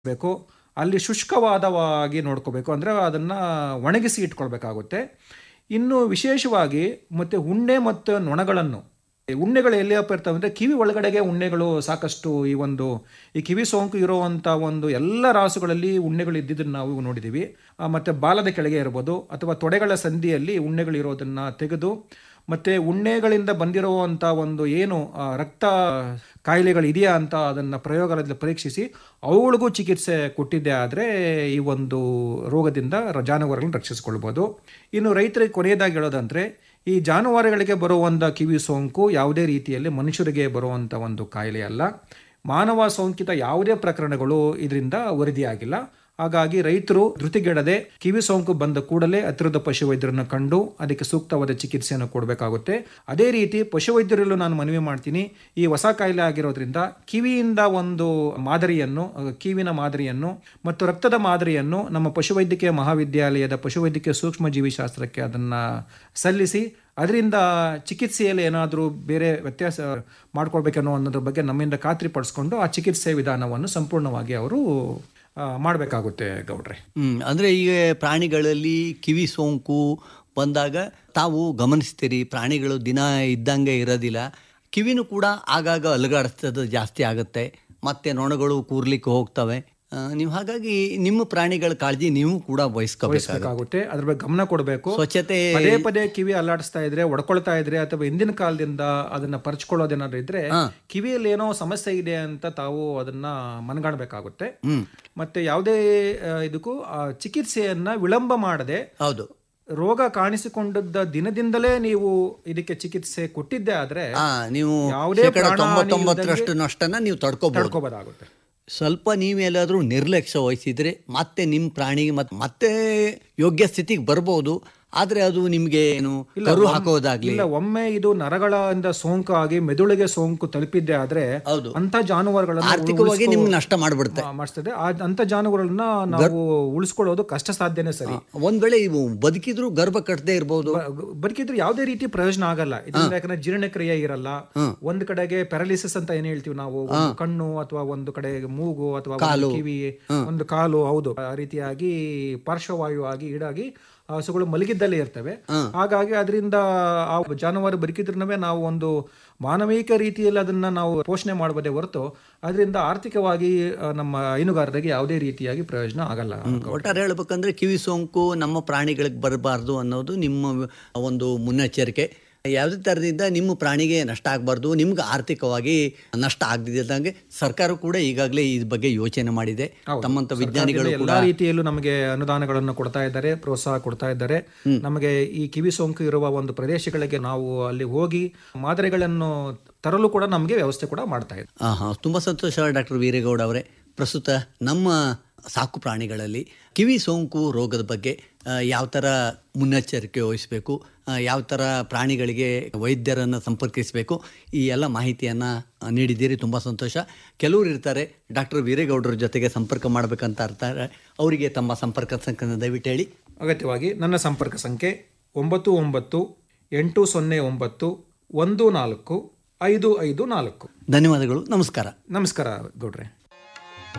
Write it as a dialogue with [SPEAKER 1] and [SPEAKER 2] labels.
[SPEAKER 1] ಬೇಕು ಅಲ್ಲಿ ಶುಷ್ಕವಾದವಾಗಿ ನೋಡ್ಕೋಬೇಕು ಅಂದರೆ ಅದನ್ನು ಒಣಗಿಸಿ ಇಟ್ಕೊಳ್ಬೇಕಾಗುತ್ತೆ ಇನ್ನು ವಿಶೇಷವಾಗಿ ಮತ್ತು ಉಣ್ಣೆ ಮತ್ತು ನೊಣಗಳನ್ನು ಈ ಉಣ್ಣೆಗಳು ಎಲ್ಲಿಯಪ್ಪ ಇರ್ತವೆ ಅಂದರೆ ಕಿವಿ ಒಳಗಡೆಗೆ ಉಣ್ಣೆಗಳು ಸಾಕಷ್ಟು ಈ ಒಂದು ಈ ಕಿವಿ ಸೋಂಕು ಇರುವಂಥ ಒಂದು ಎಲ್ಲ ರಾಸುಗಳಲ್ಲಿ ಉಣ್ಣೆಗಳು ಇದ್ದಿದ್ದನ್ನು ನಾವು ನೋಡಿದ್ದೀವಿ ಆ, ಮತ್ತು ಬಾಲದ ಕೆಳಗೆ ಇರ್ಬೋದು ಅಥವಾ ತೊಡೆಗಳ ಸಂಧಿಯಲ್ಲಿ ಉಣ್ಣೆಗಳು ಇರೋದನ್ನು ತೆಗೆದು ಮತ್ತು ಉಣ್ಣೆಗಳಿಂದ ಬಂದಿರುವಂಥ ಒಂದು ಏನು ಆ, ರಕ್ತ ಕಾಯಿಲೆಗಳು ಇದೆಯಾ ಅಂತ ಅದನ್ನು ಪ್ರಯೋಗಗಳಲ್ಲಿ ಪರೀಕ್ಷಿಸಿ ಅವುಗಳಿಗೂ ಚಿಕಿತ್ಸೆ ಕೊಟ್ಟಿದ್ದೆ ಆದರೆ ಈ ಒಂದು ರೋಗದಿಂದ ರ- ಜಾನುವಾರುಗಳನ್ನ ರಕ್ಷಿಸ್ಕೊಳ್ಬೋದು ಇನ್ನು ರೈತರಿಗೆ ಕೊನೆಯದಾಗಿ ಹೇಳೋದಂದರೆ ಈ ಜಾನುವಾರುಗಳಿಗೆ ಬರುವಂಥ ಕಿವಿ ಸೋಂಕು ಯಾವುದೇ ರೀತಿಯಲ್ಲಿ ಮನುಷ್ಯರಿಗೆ ಬರುವಂಥ ಒಂದು ಕಾಯಿಲೆ ಅಲ್ಲ ಮಾನವ ಸೋಂಕಿತ ಯಾವುದೇ ಪ್ರಕರಣಗಳು ಇದರಿಂದ ವರದಿಯಾಗಿಲ್ಲ ಹಾಗಾಗಿ ರೈತರು ಧೃತಿಗೆಡದೆ ಕಿವಿ ಸೋಂಕು ಬಂದ ಕೂಡಲೇ ಹತ್ತಿರದ ಪಶುವೈದ್ಯರನ್ನು ಕಂಡು ಅದಕ್ಕೆ ಸೂಕ್ತವಾದ ಚಿಕಿತ್ಸೆಯನ್ನು ಕೊಡಬೇಕಾಗುತ್ತೆ ಅದೇ ರೀತಿ ಪಶುವೈದ್ಯರಲ್ಲೂ ನಾನು ಮನವಿ ಮಾಡ್ತೀನಿ ಈ ಹೊಸ ಕಾಯಿಲೆ ಆಗಿರೋದ್ರಿಂದ ಕಿವಿಯಿಂದ ಒಂದು ಮಾದರಿಯನ್ನು ಅಹ್, ಕಿವಿನ ಮಾದರಿಯನ್ನು ಮತ್ತು ರಕ್ತದ ಮಾದರಿಯನ್ನು ನಮ್ಮ ಪಶುವೈದ್ಯಕೀಯ ಮಹಾವಿದ್ಯಾಲಯದ ಪಶುವೈದ್ಯಕೀಯ ಸೂಕ್ಷ್ಮಜೀವಿಶಾಸ್ತ್ರಕ್ಕೆ ಅದನ್ನು ಸಲ್ಲಿಸಿ ಅದರಿಂದ ಚಿಕಿತ್ಸೆಯಲ್ಲಿ ಏನಾದರೂ ಬೇರೆ ವ್ಯತ್ಯಾಸ ಮಾಡ್ಕೊಳ್ಬೇಕನ್ನೋ ಅನ್ನೋದ್ರ ಬಗ್ಗೆ ನಮ್ಮಿಂದ ಖಾತ್ರಿ ಪಡಿಸ್ಕೊಂಡು ಆ ಚಿಕಿತ್ಸೆ ವಿಧಾನವನ್ನು ಸಂಪೂರ್ಣವಾಗಿ ಅವರು ಮಾಡಬೇಕಾಗುತ್ತೆ ಗೌಡ್ರೆ
[SPEAKER 2] ಹ್ಮ್ ಅಂದ್ರೆ ಈಗ ಪ್ರಾಣಿಗಳಲ್ಲಿ ಕಿವಿ ಸೋಂಕು ಬಂದಾಗ ತಾವು ಗಮನಿಸ್ತೀರಿ ಪ್ರಾಣಿಗಳು ದಿನ ಇದ್ದಂಗೆ ಇರೋದಿಲ್ಲ ಕಿವಿನೂ ಕೂಡ ಆಗಾಗ ಅಲುಗಾಡಿಸ್ತದ ಜಾಸ್ತಿ ಆಗುತ್ತೆ ಮತ್ತೆ ನೊಣಗಳು ಕೂರ್ಲಿಕ್ಕೆ ಹೋಗ್ತವೆ ಆ, ನೀವು ಹಾಗಾಗಿ ನಿಮ್ಮ ಪ್ರಾಣಿಗಳ ಕಾಳಜಿ ನೀವು ಕೂಡ ವಹಿಸ್ಕೋಬೇಕಾಗುತ್ತೆ
[SPEAKER 1] ಬೇಕಾಗುತ್ತೆ ಅದ್ರ ಬಗ್ಗೆ ಗಮನ ಕೊಡಬೇಕು
[SPEAKER 2] ಸ್ವಚ್ಛತೆ
[SPEAKER 1] ಪದೇ ಪದೇ ಕಿವಿ ಅಲ್ಲಾಡಿಸ್ತಾ ಇದ್ರೆ ಒಡ್ಕೊಳ್ತಾ ಇದ್ರೆ ಅಥವಾ ಹಿಂದಿನ ಕಾಲದಿಂದ ಅದನ್ನ ಪರ್ಚ್ಕೊಳ್ಳೋದೇನಾದ್ರು ಇದ್ರೆ ಕಿವಿಯಲ್ಲಿ ಏನೋ ಸಮಸ್ಯೆ ಇದೆ ಅಂತ ತಾವು ಅದನ್ನ ಮನಗಾಣಬೇಕಾಗುತ್ತೆ
[SPEAKER 2] ಹ್ಮ್
[SPEAKER 1] ಮತ್ತೆ ಯಾವುದೇ ಆ, ಇದಕ್ಕೂ ಆ, ಚಿಕಿತ್ಸೆಯನ್ನ ವಿಳಂಬ ಮಾಡದೆ
[SPEAKER 2] ಹೌದು
[SPEAKER 1] ರೋಗ ಕಾಣಿಸಿಕೊಂಡದ್ದ ದಿನದಿಂದಲೇ ನೀವು ಇದಕ್ಕೆ ಚಿಕಿತ್ಸೆ ಕೊಟ್ಟಿದ್ದೆ ಆದ್ರೆ
[SPEAKER 2] ಆ ನೀವು
[SPEAKER 1] ಯಾವುದೇ
[SPEAKER 2] ಶೇಕಡ
[SPEAKER 1] ಪ್ರಾಣಹಾನಿ
[SPEAKER 2] ತೊಂಬತ್ತೊಂಬತ್ತರಷ್ಟು ನಷ್ಟನ ನೀವು ತಡ್ಕೋಬಹುದು
[SPEAKER 1] ತಡ್ಕೋಬೋದಾಗುತ್ತೆ
[SPEAKER 2] ಸ್ವಲ್ಪ ನೀವೆಲ್ಲಾದರೂ ನಿರ್ಲಕ್ಷ್ಯ ವಹಿಸಿದರೆ ಮತ್ತೆ ನಿಮ್ಮ ಪ್ರಾಣಿಗೆ ಮತ್ತೆ ಮತ್ತೆ ಯೋಗ್ಯ ಸ್ಥಿತಿಗೆ ಬರ್ಬೋದು ಆದರೆ ಅದು ನಿಮಗೆ ಏನು ಕರು ಹಾಕೋದಾಗ್ಲಿ
[SPEAKER 1] ಇಲ್ಲ ಒಮ್ಮೆ ಇದು ನರಗಳಿಂದ ಸೋಂಕು ಆಗಿ ಮೆದುಳಿಗೆ ಸೋಂಕು ತಲುಪಿದ್ದೆ ಆದ್ರೆ
[SPEAKER 2] ಹೌದು
[SPEAKER 1] ಅಂತ ಜಾನುವಾರುಗಳನ್ನ
[SPEAKER 2] ಆರ್ಥಿಕವಾಗಿ ನಿಮ್ಗೆ ನಷ್ಟ ಮಾಡಿಬಿಡುತ್ತೆ
[SPEAKER 1] ಮಾ- ಮಾಡಿಸ್ತದೆ ಆ- ಅಂತ ಜಾನುವಾರುಗಳನ್ನ ನಾವು ಉಳಿಸ್ಕೊಳ್ಳೋದು ಕಷ್ಟ ಸಾಧ್ಯನೇ ಸರಿ
[SPEAKER 2] ಒಂದ್ ವೇಳೆ ಇವು ಬದುಕಿದ್ರು ಗರ್ಭ ಕಟ್ಟದೇ ಇರ್ಬೋದು
[SPEAKER 1] ಬ- ಬದುಕಿದ್ರೆ ಯಾವುದೇ ರೀತಿ ಪ್ರಯೋಜನ ಆಗಲ್ಲ ಇದರಿಂದ ಯಾಕಂದ್ರೆ ಜೀರ್ಣಕ್ರಿಯೆ ಇರಲ್ಲ ಒಂದ್ ಕಡೆಗೆ ಪ್ಯಾರಾಲಿಸಿಸ್ ಅಂತ ಏನ್ ಹೇಳ್ತೀವಿ ನಾವು ಒಂದು ಕಣ್ಣು ಅಥವಾ ಒಂದು ಕಡೆ ಮೂಗು ಅಥವಾ ಒಂದು ಕಿವಿ ಒಂದು ಕಾಲು ಹೌದು ಆ ರೀತಿಯಾಗಿ ಪಾರ್ಶ್ವವಾಯು ಆಗಿ ಈಡಾಗಿ ಆ ಹಸುಗಳು ಮಲಗಿದ್ದಲ್ಲೇ ಇರ್ತವೆ ಹಾಗಾಗಿ ಅದರಿಂದ ಆ ಜಾನುವಾರು ಬದುಕಿದ್ರೂ ನಾವು ಒಂದು ಮಾನವೀಕ ರೀತಿಯಲ್ಲಿ ಅದನ್ನ ನಾವು ಪೋಷಣೆ ಮಾಡಬಹುದೇ ಹೊರತು ಅದರಿಂದ ಆರ್ಥಿಕವಾಗಿ ಆ, ನಮ್ಮ ಹೈನುಗಾರರಿಗೆ ಯಾವುದೇ ರೀತಿಯಾಗಿ ಪ್ರಯೋಜನ ಆಗಲ್ಲ
[SPEAKER 2] ಒಟ್ಟಾರೆ ಹೇಳ್ಬೇಕಂದ್ರೆ ಕಿವಿ ಸೋಂಕು ನಮ್ಮ ಪ್ರಾಣಿಗಳಿಗೆ ಬರಬಾರ್ದು ಅನ್ನೋದು ನಿಮ್ಮ ಒಂದು ಮುನ್ನೆಚ್ಚರಿಕೆ ಯಾವುದೇ ಥರದಿಂದ ನಿಮ್ಮ ಪ್ರಾಣಿಗೆ ನಷ್ಟ ಆಗಬಾರ್ದು ನಿಮ್ಗೆ ಆರ್ಥಿಕವಾಗಿ ನಷ್ಟ ಆಗದಿದ್ದಂಗೆ ಸರ್ಕಾರ ಕೂಡ ಈಗಾಗಲೇ ಈ ಬಗ್ಗೆ ಯೋಚನೆ ಮಾಡಿದೆ ತಮ್ಮಂಥ ವಿಜ್ಞಾನಿಗಳು ಕೂಡ
[SPEAKER 1] ಎಲ್ಲಾ ರೀತಿಯಲ್ಲೂ ನಮಗೆ ಅನುದಾನಗಳನ್ನು ಕೊಡ್ತಾ ಇದ್ದಾರೆ ಪ್ರೋತ್ಸಾಹ ಕೊಡ್ತಾ ಇದ್ದಾರೆ ನಮಗೆ ಈ ಕಿವಿ ಸೋಂಕು ಇರುವ ಒಂದು ಪ್ರದೇಶಗಳಿಗೆ ನಾವು ಅಲ್ಲಿ ಹೋಗಿ ಮಾದರಿಗಳನ್ನು ತರಲು ಕೂಡ ನಮಗೆ ವ್ಯವಸ್ಥೆ ಕೂಡ ಮಾಡ್ತಾ ಇದ್ದಾರೆ
[SPEAKER 2] ಹಾಂ ಹಾಂ ತುಂಬ ಸಂತೋಷ ಡಾಕ್ಟರ್ ವೀರೇಗೌಡ ಅವರೇ ಪ್ರಸ್ತುತ ನಮ್ಮ ಸಾಕು ಪ್ರಾಣಿಗಳಲ್ಲಿ ಕಿವಿ ಸೋಂಕು ರೋಗದ ಬಗ್ಗೆ ಯಾವ ಥರ ಮುನ್ನೆಚ್ಚರಿಕೆ ವಹಿಸಬೇಕು ಯಾವ ಥರ ಪ್ರಾಣಿಗಳಿಗೆ ವೈದ್ಯರನ್ನು ಸಂಪರ್ಕಿಸಬೇಕು ಈ ಎಲ್ಲ ಮಾಹಿತಿಯನ್ನು ನೀಡಿದ್ದೀರಿ ತುಂಬ ಸಂತೋಷ ಕೆಲವರು ಇರ್ತಾರೆ ಡಾಕ್ಟರ್ ವೀರೇಗೌಡರ ಜೊತೆಗೆ ಸಂಪರ್ಕ ಮಾಡಬೇಕಂತ ಇರ್ತಾರೆ ಅವರಿಗೆ ತಮ್ಮ ಸಂಪರ್ಕ ಸಂಖ್ಯೆ ದಯವಿಟ್ಟು ಹೇಳಿ
[SPEAKER 1] ಅಗತ್ಯವಾಗಿ ನನ್ನ ಸಂಪರ್ಕ ಸಂಖ್ಯೆ ಒಂಬತ್ತು ಒಂಬತ್ತು ಎಂಟು ಸೊನ್ನೆ ಒಂಬತ್ತು ಒಂದು ನಾಲ್ಕು ಐದು ಐದು ನಾಲ್ಕು
[SPEAKER 2] ಧನ್ಯವಾದಗಳು ನಮಸ್ಕಾರ
[SPEAKER 1] ನಮಸ್ಕಾರ ಗೌಡ್ರೆ